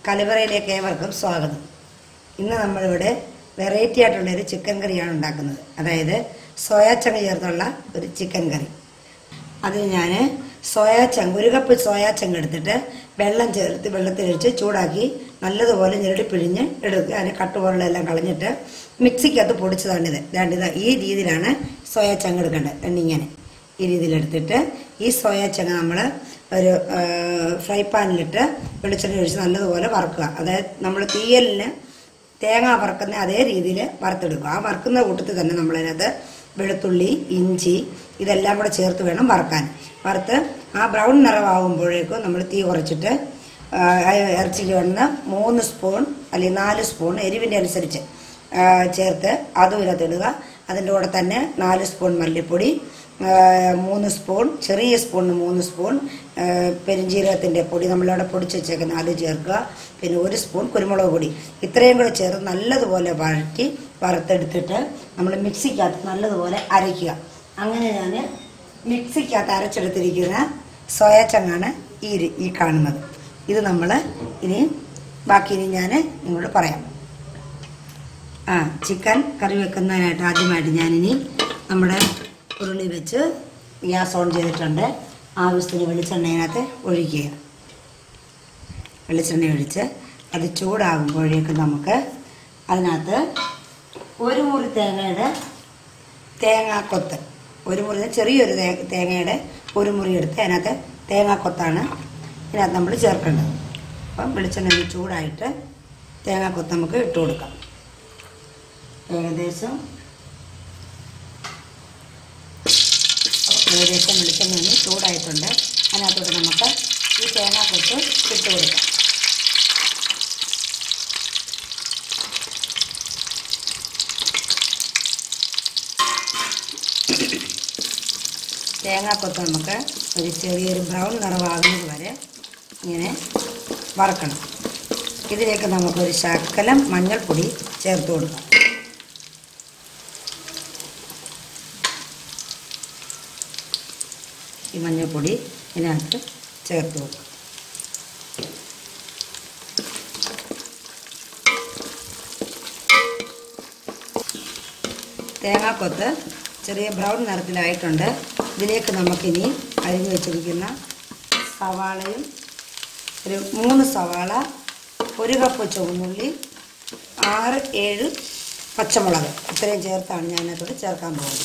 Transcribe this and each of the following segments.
കലവറയിലേക്ക് ഏവർക്കും സ്വാഗതം ഇന്ന് നമ്മളിവിടെ വെറൈറ്റി ആയിട്ടുള്ളൊരു ചിക്കൻ കറിയാണ് ഉണ്ടാക്കുന്നത് അതായത് സോയാ ചങ്ക ചേർത്തുള്ള ഒരു ചിക്കൻ കറി അതിന് ഞാൻ സോയാ ചങ്ക് ഒരു കപ്പ് സോയാ ചങ്ക് എടുത്തിട്ട് വെള്ളം ചേർത്ത് വെള്ളത്തിലൊഴിച്ച് ചൂടാക്കി നല്ലതുപോലെ ഞെരടി പിഴിഞ്ഞ് എടുക്കുക അതിന് കട്ടുപോലെല്ലാം കളഞ്ഞിട്ട് മിക്സിക്കകത്ത് പൊടിച്ചതാണിത് രണ്ടിത് ഈ രീതിയിലാണ് സോയാ ചങ്ക് എടുക്കേണ്ടത് രണ്ടിങ്ങനെ ഈ രീതിയിലെടുത്തിട്ട് ഈ സോയാ ചങ്ങ നമ്മൾ ഒരു ആ, ഫ്രൈ പാനിലിട്ട് വെളിച്ചെണ്ണ ഒഴിച്ച് നല്ലതുപോലെ വറുക്കുക അതായത് നമ്മൾ തീയലിന് തേങ്ങ വറുക്കുന്ന അതേ രീതിയിൽ വറുത്തെടുക്കുക ആ വറുക്കുന്ന കൂട്ടത്തിൽ തന്നെ നമ്മളതിനകത്ത് വെളുത്തുള്ളി ഇഞ്ചി ഇതെല്ലാം കൂടെ ചേർത്ത് വേണം വറുക്കാൻ വറുത്ത് ആ ബ്രൗൺ നിറമാകുമ്പോഴേക്കും നമ്മൾ തീ കുറച്ചിട്ട് ആ, ആ ഇറച്ചിക്ക് വേണ്ട മൂന്ന് സ്പൂൺ അല്ലെങ്കിൽ നാല് സ്പൂൺ എരിവിൻ്റെ അനുസരിച്ച് ആ, ചേർത്ത് അതും ഇതിനകത്തിടുക അതിൻ്റെ കൂടെ തന്നെ നാല് സ്പൂൺ മല്ലിപ്പൊടി ആ, മൂന്ന് സ്പൂൺ ചെറിയ സ്പൂണിന് മൂന്ന് സ്പൂൺ ആ, പെരുംജീരകത്തിൻ്റെ പൊടി നമ്മളിവിടെ പൊടിച്ച് വെച്ചേക്കുന്ന അത് ചേർക്കുക പിന്നെ ഒരു സ്പൂൺ കുരുമുളക് പൊടി ഇത്രയും കൂടെ ചേർത്ത് നല്ലതുപോലെ വഴറ്റി വറുത്തെടുത്തിട്ട് നമ്മൾ മിക്സിക്കകത്ത് നല്ലതുപോലെ അരയ്ക്കുക അങ്ങനെ ഞാൻ മിക്സിക്കകത്ത് അരച്ചെടുത്തിരിക്കുന്ന സോയാ ചങ്ങാണ് ഈ രി- ഈ കാണുന്നത് ഇത് നമ്മൾ ഇനി ബാക്കി ഇനി ഞാൻ നിങ്ങളോട് പറയാം ആ ചിക്കൻ കറി വെക്കുന്നതിനായിട്ട് ആദ്യമായിട്ട് ഞാനിനി നമ്മുടെ ഉരുളി വെച്ച് ഗ്യാസ് ഓൺ ചെയ്തിട്ടുണ്ട് ആവശ്യത്തിന് വെളിച്ചെണ്ണ അതിനകത്ത് ഒഴിക്കുക വെളിച്ചെണ്ണ ഒഴിച്ച് അത് ചൂടാകുമ്പോഴേക്കും നമുക്ക് അതിനകത്ത് ഒരു മുറി തേങ്ങയുടെ തേങ്ങാക്കൊത്ത് ഒരു മുറി ചെറിയൊരു തേ- തേങ്ങയുടെ ഒരു മുറി എടുത്ത് അതിനകത്ത് തേങ്ങാക്കൊത്താണ് ഇതിനകത്ത് നമ്മൾ ചേർക്കേണ്ടത് അപ്പം വെളിച്ചെണ്ണ ഒന്ന് ചൂടായിട്ട് തേങ്ങാക്കൊത്ത് നമുക്ക് ഇട്ട് കൊടുക്കാം ഏകദേശം ഏകദേശം വെളിച്ചെണ്ണ ഒന്ന് ചൂടായിട്ടുണ്ട് അതിനകത്തോട്ട് നമുക്ക് ഈ തേങ്ങാക്കൊത്ത് ഇട്ട് കൊടുക്കാം തേങ്ങാക്കൊത്ത് നമുക്ക് ഒരു ചെറിയൊരു ബ്രൗൺ നിറമാകുന്നത് വരെ ഇങ്ങനെ വറക്കണം ഇതിലേക്ക് നമുക്കൊരു ശകലം മഞ്ഞൾപ്പൊടി ചേർത്ത് കൊടുക്കാം ഈ മഞ്ഞൾപ്പൊടി ഇതിനകത്ത് ചേർത്ത് കൊടുക്കും തേങ്ങാക്കൊത്ത് ചെറിയ ബ്രൗൺ നിറത്തിലായിട്ടുണ്ട് ഇതിലേക്ക് നമുക്കിനി അരിഞ്ഞു വെച്ചിരിക്കുന്ന സവാളയും ഒരു മൂന്ന് സവാള ഒരു കപ്പ് ചുവന്നുള്ളി ആറ് ഏഴ് പച്ചമുളക് ഇത്രയും ചേർത്താണ് ഞാൻ അതിനകത്തോട്ട് ചേർക്കാൻ പോകുന്നത്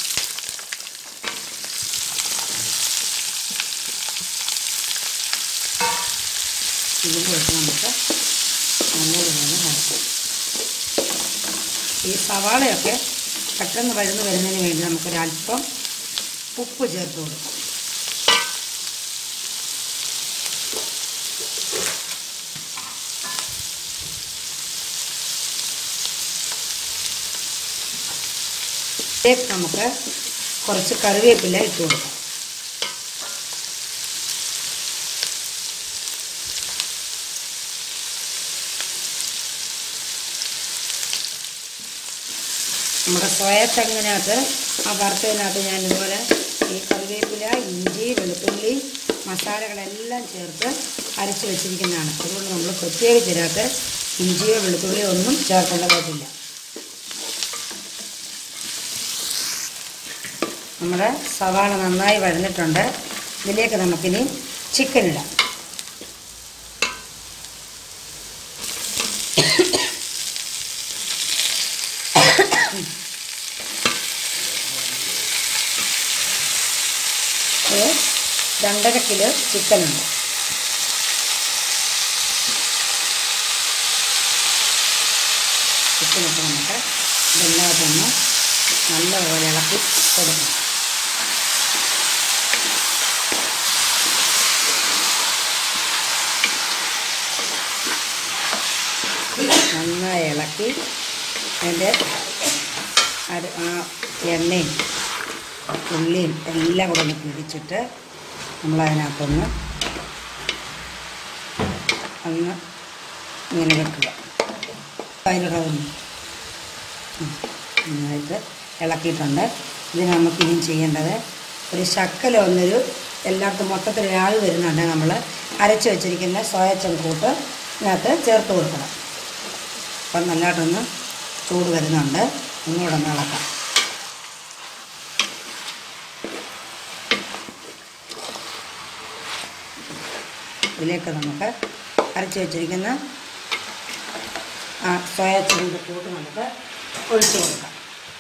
ഇതിൻ്റെ വെച്ച് നമുക്ക് നല്ലതുപോലെ നടക്കും ഈ സവാളയൊക്കെ പെട്ടെന്ന് വഴന്ന് വരുന്നതിന് വേണ്ടി നമുക്കൊരല്പം ഉപ്പ് ചേർത്ത് കൊടുക്കാം ഇതിലേക്ക് നമുക്ക് കുറച്ച് കറിവേപ്പില ഇട്ട് കൊടുക്കാം നമ്മുടെ സോയ ചങ്ങിനകത്ത് ആ വറുത്തതിനകത്ത് ഞാൻ ഇതുപോലെ ഈ കറിവേപ്പില ഇഞ്ചി വെളുത്തുള്ളി മസാലകളെല്ലാം ചേർത്ത് അരച്ച് വെച്ചിരിക്കുന്നതാണ് അതുകൊണ്ട് നമ്മൾ പ്രത്യേകിച്ച് ഇതിനകത്ത് ഇഞ്ചിയോ വെളുത്തുള്ളിയോ ഒന്നും ചേർക്കേണ്ടതായിട്ടില്ല നമ്മുടെ സവാള നന്നായി വഴന്നിട്ടുണ്ട് ഇതിലേക്ക് നമുക്കിനി ചിക്കൻ ഇടാം ഇത് രണ്ടര കിലോ ചിക്കൻ ഉണ്ട് ചിക്കനൊക്കെ നമുക്ക് ഇതെല്ലാം തന്നെ നല്ലപോലെ ഇളക്കി കൊടുക്കണം നന്നായി ഇളക്കി അതിൻ്റെ അത് ആ എണ്ണയും ഉള്ളിയും എല്ലാം കൂടെ ഒന്ന് പിടിച്ചിട്ട് നമ്മളതിനകത്തൊന്ന് ഒന്ന് ഇങ്ങനെ വെക്കുക അതിലൂടെ ഒന്ന് ഉം. നന്നായിട്ട് ഇളക്കിയിട്ടുണ്ട് ഇതിന് നമുക്കിനിയും ചെയ്യേണ്ടത് ഒരു ശക്കല ഒന്നൊരു എല്ലായിടത്തും മൊത്തത്തിൽ ഒരാൾ വരുന്നുണ്ട് നമ്മൾ അരച്ച് വെച്ചിരിക്കുന്ന സോയ ചങ്കൂട്ട് ഇതിനകത്ത് ചേർത്ത് കൊടുക്കണം അപ്പം നല്ലതായിട്ടൊന്ന് ചൂട് വരുന്നുണ്ട് ഒന്നുകൂടെ ഒന്ന് ഇളക്കാം ഇതിലേക്ക് നമുക്ക് അരച്ച് വെച്ചിരിക്കുന്ന ആ സോയാ ചൂട് കൂട്ട് നമുക്ക് ഒഴിച്ചു കൊടുക്കാം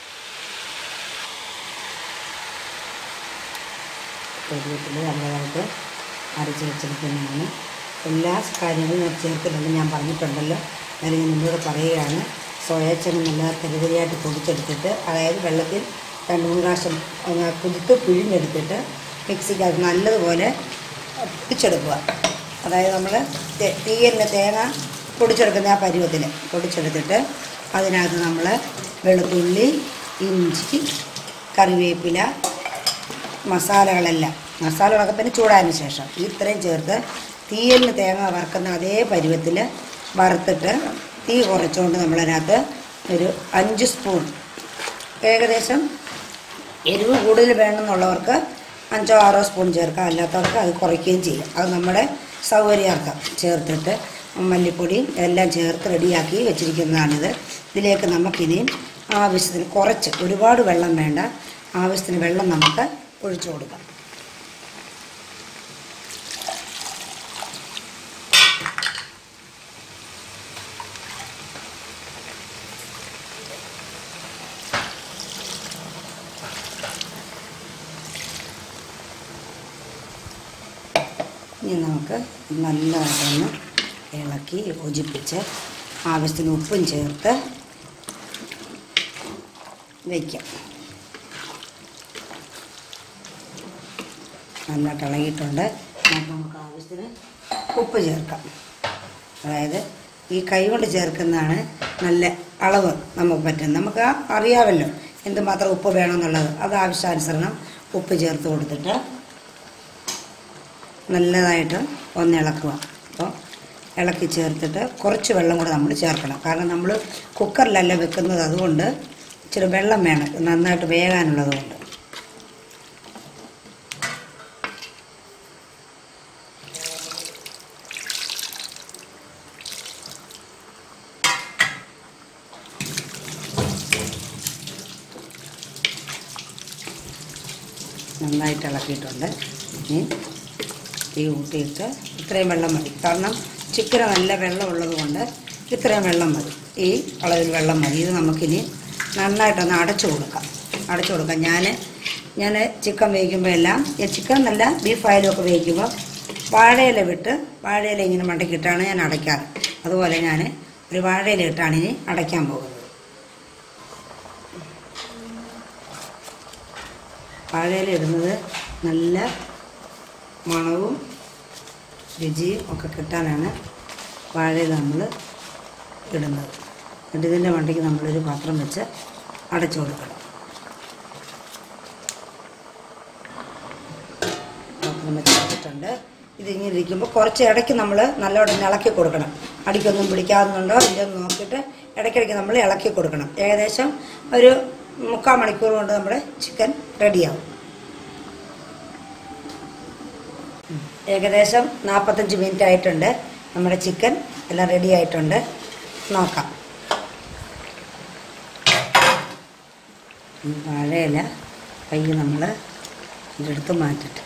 കരിവേപ്പില നല്ലതായിട്ട് അരച്ച് വെച്ചിരിക്കുന്നതാണ് എല്ലാ കാര്യങ്ങളും ഞാൻ ചേർത്തിട്ടുണ്ട് ഞാൻ പറഞ്ഞിട്ടുണ്ടല്ലോ എന്നാലും ഞാൻ നിങ്ങളോട് പറയുകയാണ് സോയാച്ചന് നല്ല തരിതരിയായിട്ട് പൊടിച്ചെടുത്തിട്ട് അതായത് വെള്ളത്തിൽ രണ്ട് മൂന്ന് പ്രാവശ്യം ഒന്ന് കുതിർത്ത് പിഴിഞ്ഞെടുത്തിട്ട് മിക്സിക്കകത്ത് നല്ലതുപോലെ പൊടിച്ചെടുക്കുക അതായത് നമ്മൾ തീയലിന് തേങ്ങ പൊടിച്ചെടുക്കുന്ന ആ പരുവത്തിൽ പൊടിച്ചെടുത്തിട്ട് അതിനകത്ത് നമ്മൾ വെളുത്തുള്ളി ഇഞ്ചി കറിവേപ്പില മസാലകളെല്ലാം മസാലകളൊക്കെ പിന്നെ ചൂടായതിന് ശേഷം ഈ ഇത്രയും ചേർത്ത് തീയലിന് തേങ്ങ വറുക്കുന്ന അതേ പരുവത്തിൽ വറുത്തിട്ട് തീ കുറച്ചുകൊണ്ട് നമ്മളതിനകത്ത് ഒരു അഞ്ച് സ്പൂൺ ഏകദേശം എരിവ് കൂടുതൽ വേണമെന്നുള്ളവർക്ക് അഞ്ചോ ആറോ സ്പൂൺ ചേർക്കാം അല്ലാത്തവർക്ക് അത് കുറയ്ക്കുകയും ചെയ്യും അത് നമ്മുടെ സൗകര്യാർത്ഥം ചേർത്തിട്ട് മല്ലിപ്പൊടി എല്ലാം ചേർത്ത് റെഡിയാക്കി വെച്ചിരിക്കുന്നതാണിത് ഇതിലേക്ക് നമുക്കിനി ആവശ്യത്തിന് കുറച്ച് ഒരുപാട് വെള്ളം വേണ്ട ആവശ്യത്തിന് വെള്ളം നമുക്ക് ഒഴിച്ചു കൊടുക്കാം ഇനി നമുക്ക് നല്ലതായിട്ടൊന്ന് ഇളക്കി യോജിപ്പിച്ച് ആവശ്യത്തിന് ഉപ്പും ചേർത്ത് വയ്ക്കാം നല്ലതായിട്ട് ഇളകിയിട്ടുണ്ട് അപ്പോൾ നമുക്ക് ആവശ്യത്തിന് ഉപ്പ് ചേർക്കാം അതായത് ഈ കൈ കൊണ്ട് ചേർക്കുന്നതാണ് നല്ല അളവ് നമുക്ക് പറ്റുന്നത് നമുക്ക് ആ അറിയാമല്ലോ എന്തുമാത്രം ഉപ്പ് വേണമെന്നുള്ളത് അത് ആവശ്യാനുസരണം ഉപ്പ് ചേർത്ത് കൊടുത്തിട്ട് നല്ലതായിട്ട് ഒന്ന് ഇളക്കുക അപ്പോൾ ഇളക്കി ചേർത്തിട്ട് കുറച്ച് വെള്ളം കൂടെ നമ്മൾ ചേർക്കണം കാരണം നമ്മൾ കുക്കറിലല്ല വെക്കുന്നത് അതുകൊണ്ട് ഇച്ചിരി വെള്ളം വേണം നന്നായിട്ട് വേകാനുള്ളത് കൊണ്ട് നന്നായിട്ട് ഇളക്കിയിട്ടുണ്ട് ഇനി തീ കൂട്ടിയിട്ട് ഇത്രയും വെള്ളം മതി കാരണം ചിക്കന് നല്ല വെള്ളം ഉള്ളത് കൊണ്ട് ഇത്രയും വെള്ളം മതി ഈ അളവിൽ വെള്ളം മതി ഇത് നമുക്കിനി നന്നായിട്ടൊന്ന് അടച്ചു കൊടുക്കാം അടച്ചു കൊടുക്കാം ഞാൻ ഞാൻ ചിക്കൻ വേവിക്കുമ്പോൾ എല്ലാം ഈ ചിക്കൻ നല്ല ബീഫ് ആയാലും ഒക്കെ വേവിക്കുമ്പോൾ വാഴയില വിട്ട് വാഴയില ഇങ്ങനെ മണ്ടക്കിട്ടാണ് ഞാൻ അടയ്ക്കാറ് അതുപോലെ ഞാൻ ഒരു വാഴയില ഇട്ടാണ് ഇനി അടയ്ക്കാൻ പോകുന്നത് വാഴയില ഇടുന്നത് നല്ല മണവും രുചിയും ഒക്കെ കിട്ടാനാണ് വാഴയിൽ നമ്മൾ ഇടുന്നത് എന്നിട്ട് ഇതിൻ്റെ മണ്ടയ്ക്ക് നമ്മളൊരു പാത്രം വെച്ച് അടച്ചു കൊടുക്കണം പാത്രം വെച്ച് അടച്ചിട്ടുണ്ട് ഇതിങ്ങനെ ഇരിക്കുമ്പോൾ കുറച്ച് ഇടയ്ക്ക് നമ്മൾ നല്ലോണം ഇളക്കി കൊടുക്കണം അടിക്കൊന്നും പിടിക്കാവുന്നുണ്ടോ ഇല്ലെന്ന് നോക്കിയിട്ട് ഇടയ്ക്കിടയ്ക്ക് നമ്മൾ ഇളക്കി കൊടുക്കണം ഏകദേശം ഒരു മുക്കാൽ മണിക്കൂർ കൊണ്ട് നമ്മുടെ ചിക്കൻ റെഡിയാവും ഏകദേശം നാൽപ്പത്തഞ്ച് മിനിറ്റ് ആയിട്ടുണ്ട് നമ്മുടെ ചിക്കൻ എല്ലാം റെഡി ആയിട്ടുണ്ട് നോക്കാം ഈ വാഴയില പയ്യെ നമ്മൾ ഇതെടുത്ത് മാറ്റിട്ട്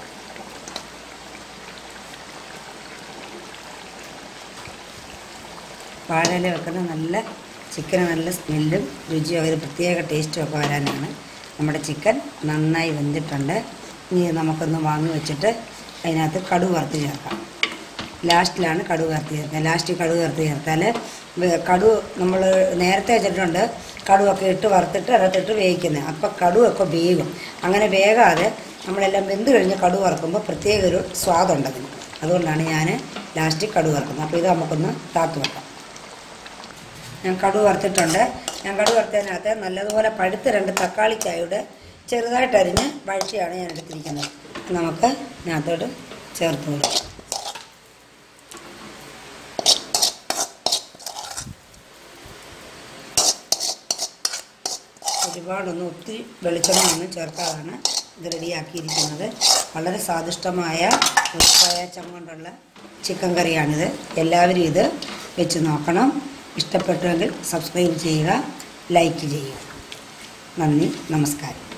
വാഴയില വെക്കുന്ന നല്ല ചിക്കന് നല്ല സ്മെല്ലും രുചിയും ഒരു പ്രത്യേക ടേസ്റ്റും ഒക്കെ വരാനാണ് നമ്മുടെ ചിക്കൻ നന്നായി വെന്തിട്ടുണ്ട് ഇനി നമുക്കൊന്ന് വാങ്ങി വെച്ചിട്ട് അതിനകത്ത് കടുക് വറുത്ത് ചേർക്കാം ലാസ്റ്റിലാണ് കടുക് വറുത്ത് ചേർക്കുക ലാസ്റ്റ് കടുക് വറുത്ത് ചേർത്താൽ വേ- കടുക് നമ്മൾ നേരത്തെ വെച്ചിട്ടുണ്ട് കടുവൊക്കെ ഇട്ട് വറുത്തിട്ട് അതിനകത്തിട്ട് വേവിക്കുന്നത് അപ്പോൾ കടുവൊക്കെ വേകും അങ്ങനെ വേകാതെ നമ്മളെല്ലാം വെന്ത് കഴിഞ്ഞ് കടുക് വറുക്കുമ്പോൾ പ്രത്യേക ഒരു സ്വാദുണ്ട് അതിന് അതുകൊണ്ടാണ് ഞാൻ ലാസ്റ്റ് കടുക് വറുക്കുന്നത് അപ്പോൾ ഇത് നമുക്കൊന്ന് താത്തു വെക്കാം ഞാൻ കടുക് വറുത്തിട്ടുണ്ട് ഞാൻ കടുക് വറുത്തതിനകത്ത് നല്ലതുപോലെ പഴുത്ത രണ്ട് തക്കാളിക്കായുടെ ചെറുതായിട്ട് അരിഞ്ഞ് വഴിച്ചാണ് ഞാൻ എടുത്തിരിക്കുന്നത് നമുക്ക് ഇതിനകത്തോട്ട് ചേർത്ത് കൊടുക്കാം ഒരുപാടൊന്നും ഒത്തിരി വെളിച്ചെണ്ണ ഒന്നും ചേർക്കാതാണ് ഇത് റെഡിയാക്കിയിരിക്കുന്നത് വളരെ സ്വാദിഷ്ടമായ സോയ ചം കൊണ്ടുള്ള ചിക്കൻ കറിയാണിത് എല്ലാവരും ഇത് വെച്ച് നോക്കണം ഇഷ്ടപ്പെട്ടുവെങ്കിൽ സബ്സ്ക്രൈബ് ചെയ്യുക ലൈക്ക് ചെയ്യുക നന്ദി നമസ്കാരം